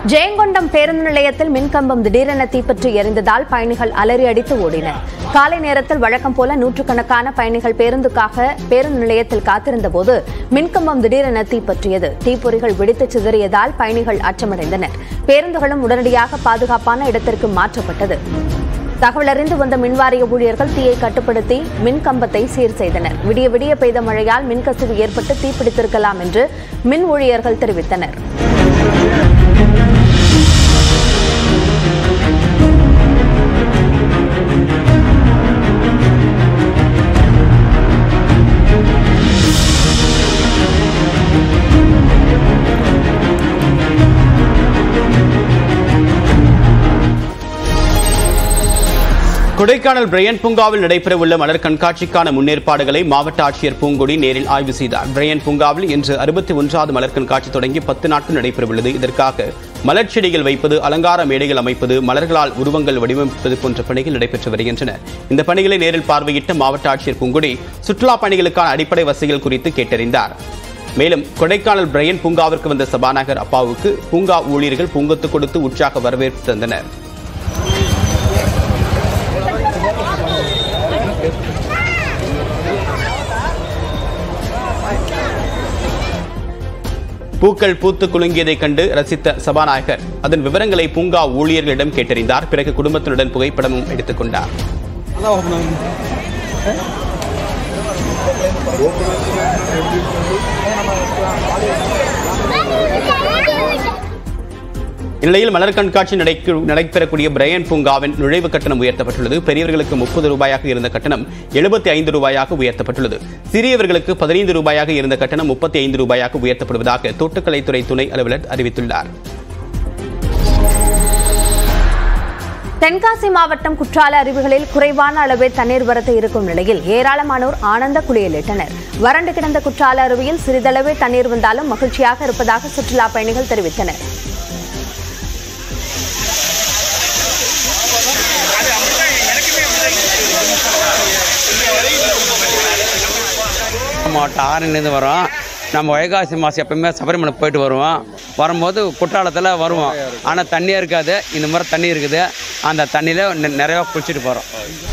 ஜெயங்கொண்டம் பேருந்து நிலையத்தில் மின்கம்பம் திடீரென தீப்பற்றி எரிந்ததால் பயணிகள் அலறி அடித்து ஓடினர் காலை நேரத்தில் வழக்கம் போல நூற்றுக்கணக்கான பயணிகள் பேருந்துக்காக பேருந்து நிலையத்தில் காத்திருந்த போது மின்கம்பம் திடீரென தீப்பற்றியது தீப்பொறிகள் வெடித்து சிதறியதால் பயணிகள் அச்சமடைந்தனர் பேருந்துகளும் உடனடியாக பாதுகாப்பான இடத்திற்கு மாற்றப்பட்டது தகவலறிந்து வந்த மின்வாரிய ஊழியர்கள் தீயை கட்டுப்படுத்தி மின் கம்பத்தை சீர் செய்தனர் விடிய விடிய பெய்த மழையால் மின்கசிவு ஏற்பட்டு தீப்பிடித்திருக்கலாம் என்று மின் ஊழியர்கள் தெரிவித்தனர் கொடைக்கானல் பிரையன் பூங்காவில் நடைபெறவுள்ள மலர் கண்காட்சிக்கான முன்னேற்பாடுகளை மாவட்ட ஆட்சியர் பூங்கொடி நேரில் ஆய்வு செய்தார் பிரையன் பூங்காவில் இன்று அறுபத்தி ஒன்றாவது மலர் கண்காட்சி தொடங்கி பத்து நாட்கள் நடைபெறவுள்ளது இதற்காக மலர் செடிகள் வைப்பது அலங்கார மேடைகள் அமைப்பது மலர்களால் உருவங்கள் வடிவமைப்பது போன்ற பணிகள் நடைபெற்று வருகின்றன இந்த பணிகளை நேரில் பார்வையிட்ட மாவட்ட ஆட்சியர் பூங்கொடி சுற்றுலா பயணிகளுக்கான அடிப்படை வசதிகள் குறித்து கேட்டறிந்தார் மேலும் கொடைக்கானல் பிரையன் பூங்காவிற்கு வந்த சபாநாயகர் அப்பாவுக்கு பூங்கா ஊழியர்கள் பூங்கொத்து கொடுத்து உற்சாக வரவேற்பு தந்தனர் பூக்கள் பூத்து குலுங்கியதைக் கண்டு ரசித்த சபாநாயகர் அதன் விவரங்களை பூங்கா ஊழியர்களிடம் கேட்டறிந்தார் பிறகு குடும்பத்தினுடன் புகைப்படமும் எடுத்துக் கொண்டார் இந்நிலையில் மலர் கண்காட்சி நடைக்கு- நடைபெறக்கூடிய பிரையன் பூங்காவின் நுழைவு கட்டணம் உயர்த்தப்பட்டுள்ளது பெரியவர்களுக்கு முப்பது ரூபாயாக இருந்த கட்டணம் எழுபத்தி ஐந்து ரூபாயாக உயர்த்தப்பட்டுள்ளது சிறியவர்களுக்கு பதினைந்து ரூபாயாக இருந்த கட்டணம் முப்பத்தி ஐந்து ரூபாயாக உயர்த்தப்படுவதாக தோட்டக்கலைத்துறை துணை அலுவலர் அறிவித்துள்ளார் தென்காசி மாவட்டம் குற்றால அருவிகளில் குறைவான அளவே தண்ணீர் வரத்து இருக்கும் நிலையில் ஏராளமானோர் ஆனந்த குளியலிட்டனர் வறண்டு கிடந்த குற்றால அருவியில் சிறிதளவே தண்ணீர் வந்தாலும் மகிழ்ச்சியாக இருப்பதாக சுற்றுலா பயணிகள் தெரிவித்தனர் மாவட்டம் ஆரணிலேருந்து வரோம் நம்ம வைகாசி மாதம் எப்பயுமே சபரிமலை போயிட்டு வருவோம் வரும்போது குற்றாலத்தில் வருவோம் ஆனால் தண்ணியே இருக்காது இந்த முறை தண்ணி இருக்குது அந்த தண்ணியில் நிறையா குளிச்சுட்டு போகிறோம்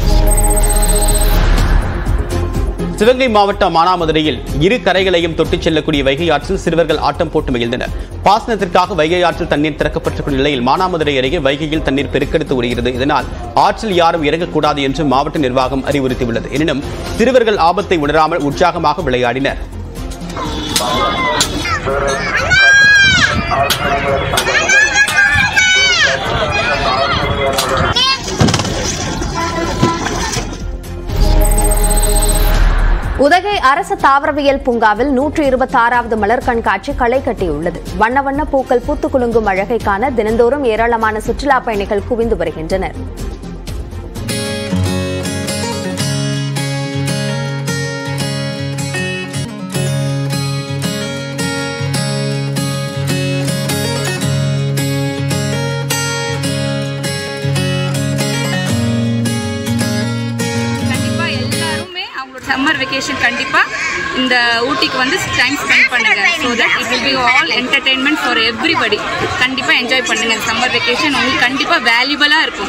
சிவகங்கை மாவட்டம் மானாமதுரையில் இரு கரைகளையும் தொட்டுச் செல்லக்கூடிய வைகை ஆற்றில் சிறுவர்கள் ஆட்டம் போட்டு மகிழ்ந்தனர் பாசனத்திற்காக வைகை ஆற்றில் தண்ணீர் திறக்கப்பட்டிருக்கும் நிலையில் மானாமதுரை அருகே வைகையில் தண்ணீர் பெருக்கெடுத்து வருகிறது இதனால் ஆற்றில் யாரும் இறங்கக்கூடாது என்று மாவட்ட நிர்வாகம் அறிவுறுத்தியுள்ளது எனினும் சிறுவர்கள் ஆபத்தை உணராமல் உற்சாகமாக விளையாடினர் உதகை அரசு தாவரவியல் பூங்காவில் நூற்று இருபத்தி ஆறாவது மலர் கண்காட்சி களை கட்டியுள்ளது வண்ண வண்ண பூக்கள் பூத்து குலுங்கும் அழகை காண தினந்தோறும் ஏராளமான சுற்றுலா பயணிகள் குவிந்து வருகின்றனர் கண்டிப்பா எல்லாருமே அவங்களோட சம்மர் வெக்கேஷன் கண்டிப்பா இந்த ஊட்டிக்கு வந்து டைம் ஸ்பெண்ட் பண்ணுங்க so that it will be all entertainment for everybody கண்டிப்பா என்ஜாய் பண்ணுங்க சம்மர் வெக்கேஷன் உங்களுக்கு கண்டிப்பா வேல்யூபலா இருக்கும்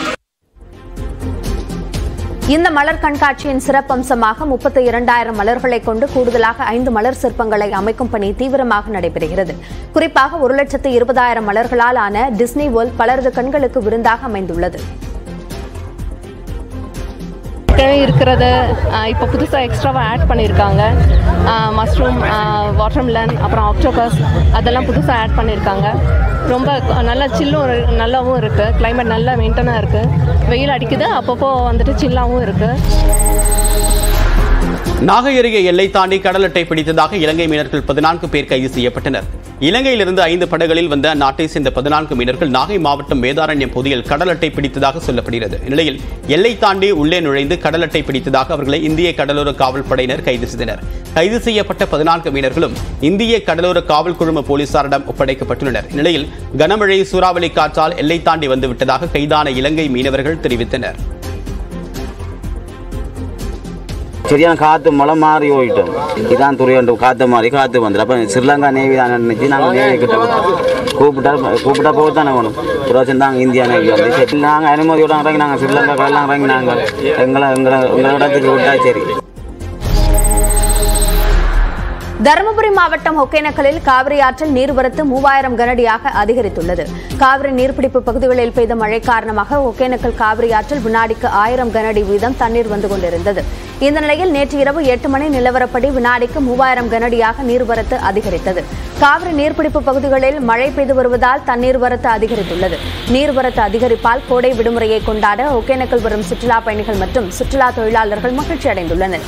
இந்த மலர் கண்காட்சியின் சிறப்பம்சமாக முப்பத்தி இரண்டாயிரம் மலர்களை கொண்டு கூடுதலாக ஐந்து மலர் சிற்பங்களை அமைக்கும் பணி தீவிரமாக நடைபெறுகிறது குறிப்பாக ஒரு லட்சத்து இருபதாயிரம் மலர்களால் ஆன டிஸ்னி வேர்ல்ட் பலரது கண்களுக்கு விருந்தாக அமைந்துள்ளது ஏற்கனவே இருக்கிறது இப்போ புதுசாக எக்ஸ்ட்ராவாக ஆட் பண்ணியிருக்காங்க மஷ்ரூம் வாட்டர்மெலன் அப்புறம் ஆக்டோபஸ் அதெல்லாம் புதுசாக ஆட் பண்ணியிருக்காங்க ரொம்ப நல்லா சில்லும் இரு- நல்லாவும் இருக்குது climate நல்லா மெயின்டனாக இருக்குது வெயில் அடிக்குது அப்பப்போ வந்துட்டு சில்லாவும் இருக்குது நாகை அருகே எல்லை தாண்டி கடல் அட்டை பிடித்ததாக இலங்கை மீனவர்கள் பதினான்கு பேர் கைது செய்யப்பட்டனர் இலங்கையிலிருந்து ஐந்து படகுகளில் வந்த நாட்டை சேர்ந்த பதினான்கு மீனவர்கள் நாகை மாவட்டம் வேதாரண்யம் பகுதியில் கடல் அட்டை பிடித்ததாக சொல்லப்படுகிறது இந்நிலையில் எல்லை தாண்டி உள்ளே நுழைந்து கடல் அட்டை பிடித்ததாக அவர்களை இந்திய கடலோர காவல் படையினர் கைது செய்தனர் கைது செய்யப்பட்ட பதினான்கு மீனவர்களும் இந்திய கடலோர காவல் குழும போலீசாரிடம் ஒப்படைக்கப்பட்டுள்ளனர் இந்நிலையில் கனமழை சூறாவளி காற்றால் எல்லை தாண்டி வந்துவிட்டதாக கைதான இலங்கை மீனவர்கள் தெரிவித்தனர் சரியான காற்று மழை மாறி போயிட்டோம் இதான் துறையண்டு காற்று மாறி காற்று வந்துடும் அப்போ ஸ்ரீலங்கா நேவி தான் நினைச்சு நாங்கள் நேவி கிட்ட கூப்பிட்டா கூப்பிட்டா போக தானே வேணும் புரோசன் தாங்க இந்தியா நேவி வந்து சரி நாங்கள் அனுமதியோட இறங்கி நாங்கள் ஸ்ரீலங்கா கடலாம் இறங்கி நாங்கள் எங்களை எங்களை எங்களோட இடத்துக்கு விட்டா சரி தருமபுரி மாவட்டம் ஒகேனக்கலில் காவிரி ஆற்றில் நீர்வரத்து மூவாயிரம் கனடியாக அதிகரித்துள்ளது காவிரி நீர்பிடிப்பு பகுதிகளில் பெய்த மழை காரணமாக ஒகேனக்கல் காவிரி ஆற்றில் வினாடிக்கு ஆயிரம் கனஅடி வீதம் தண்ணீர் வந்து கொண்டிருந்தது இந்த நிலையில் நேற்று இரவு எட்டு மணி நிலவரப்படி வினாடிக்கு மூவாயிரம் கனஅடியாக நீர்வரத்து அதிகரித்தது காவிரி நீர்பிடிப்பு பகுதிகளில் மழை பெய்து வருவதால் தண்ணீர் வரத்து அதிகரித்துள்ளது நீர்வரத்து அதிகரிப்பால் கோடை விடுமுறையை கொண்டாட ஒகேனக்கல் வரும் சுற்றுலா பயணிகள் மற்றும் சுற்றுலா தொழிலாளர்கள் மகிழ்ச்சி அடைந்துள்ளனர்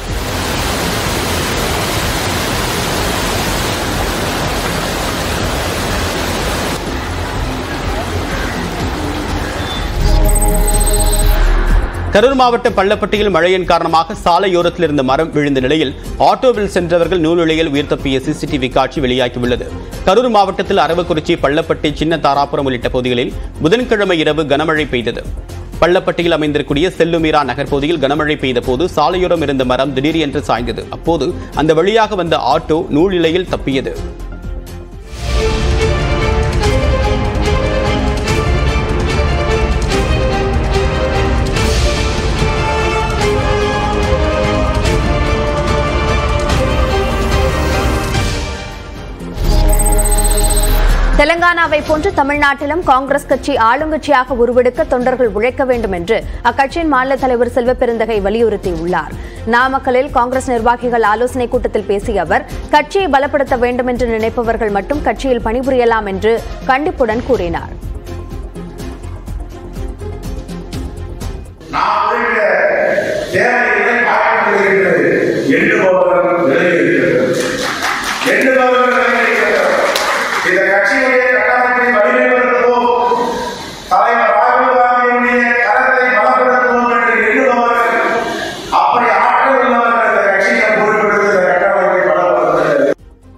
கரூர் மாவட்டம் பள்ளப்பட்டியில் மழையின் காரணமாக சாலையோரத்தில் இருந்த மரம் விழுந்த நிலையில் ஆட்டோவில் சென்றவர்கள் நூலிழையில் உயிர் தப்பிய சிசிடிவி காட்சி வெளியாகியுள்ளது கரூர் மாவட்டத்தில் அரவக்குறிச்சி பள்ளப்பட்டி சின்ன தாராபுரம் உள்ளிட்ட பகுதிகளில் புதன்கிழமை இரவு கனமழை பெய்தது பள்ளப்பட்டியில் அமைந்திருக்கூடிய செல்லுமீரா நகர் பகுதியில் கனமழை பெய்த போது சாலையோரம் இருந்த மரம் திடீரென்று சாய்ந்தது அப்போது அந்த வழியாக வந்த ஆட்டோ நூலிழையில் தப்பியது தெலங்கானாவை போன்று தமிழ்நாட்டிலும் காங்கிரஸ் கட்சி ஆளுங்கட்சியாக உருவெடுக்க தொண்டர்கள் உழைக்க வேண்டும் என்று அக்கட்சியின் மாநில தலைவர் செல்வ பெருந்தகை வலியுறுத்தியுள்ளார் நாமக்கலில் காங்கிரஸ் நிர்வாகிகள் ஆலோசனைக் கூட்டத்தில் பேசிய அவர் கட்சியை பலப்படுத்த வேண்டும் என்று நினைப்பவர்கள் மட்டும் கட்சியில் பணிபுரியலாம் என்று கண்டிப்புடன் கூறினார் நாம் உழைக்க தேவைகளை பார்க்கப்படுகிறது எண்ணுபவர்கள் விலகி இருக்கிறது எண்ணுபவர்கள் விலகி இருக்கிறது இந்த கட்சியுடைய கட்டமைப்பை வலிமைப்படுத்துவோம் தலைவர் ராகுல் காந்தியுடைய கரத்தை பலப்படுத்துவோம் என்று எண்ணுபவர்கள் அப்படி ஆற்றல் உள்ளவர்கள் இந்த கட்சியை பொறுப்பெடுத்து இந்த கட்டமைப்பை பலப்படுத்துகிறது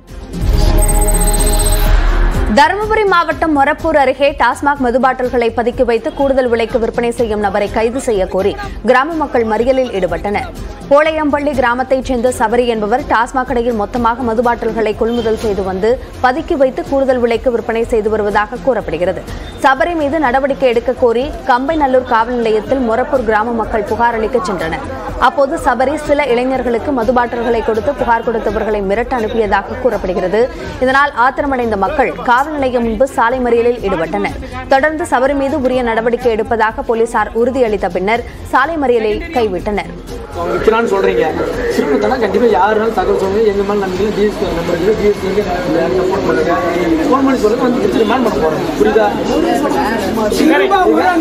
தருமபுரி மாவட்டம் மொரப்பூர் அருகே டாஸ்மாக் மது பாட்டில்களை பதுக்கி வைத்து கூடுதல் விலைக்கு விற்பனை செய்யும் நபரை கைது செய்ய கோரி கிராம மக்கள் மறியலில் ஈடுபட்டனர் போளையம்பள்ளி கிராமத்தைச் சேர்ந்த சபரி என்பவர் டாஸ்மாக் கடையில் மொத்தமாக மது பாட்டில்களை கொள்முதல் செய்து வந்து பதுக்கி வைத்து கூடுதல் விலைக்கு விற்பனை செய்து வருவதாக கூறப்படுகிறது சபரி மீது நடவடிக்கை எடுக்க கோரி கம்பைநல்லூர் காவல் நிலையத்தில் மொரப்பூர் கிராம மக்கள் புகார் அளிக்க சென்றனர் அப்போது சபரி சில இளைஞர்களுக்கு மது பாட்டில்களை கொடுத்து புகார் கொடுத்தவர்களை மிரட்ட அனுப்பியதாக கூறப்படுகிறது இதனால் ஆத்திரமடைந்த மக்கள் காவல் நிலையம் முன்பு சாலை மறியலில் ஈடுபட்டனர் தொடர்ந்து சபரி மீது உரிய நடவடிக்கை எடுப்பதாக போலீசார் உறுதியளித்த பின்னர் சாலை மறியலில் கைவிட்டனர் அவங்க விற்கிறான்னு சொல்கிறீங்க சிறுமத்தனா கண்டிப்பாக யாருனாலும் தகவல் சொல்லுங்க எங்கள் மேலே நம்பிக்கை டிஎஸ்பி நம்பர் இருக்குது டிஎஸ்பிக்கு ஃபோன் பண்ணுங்க ஃபோன் பண்ணி சொல்லுங்க வந்து திருச்சி ரிமாண்ட் பண்ண போகிறோம் புரியுதா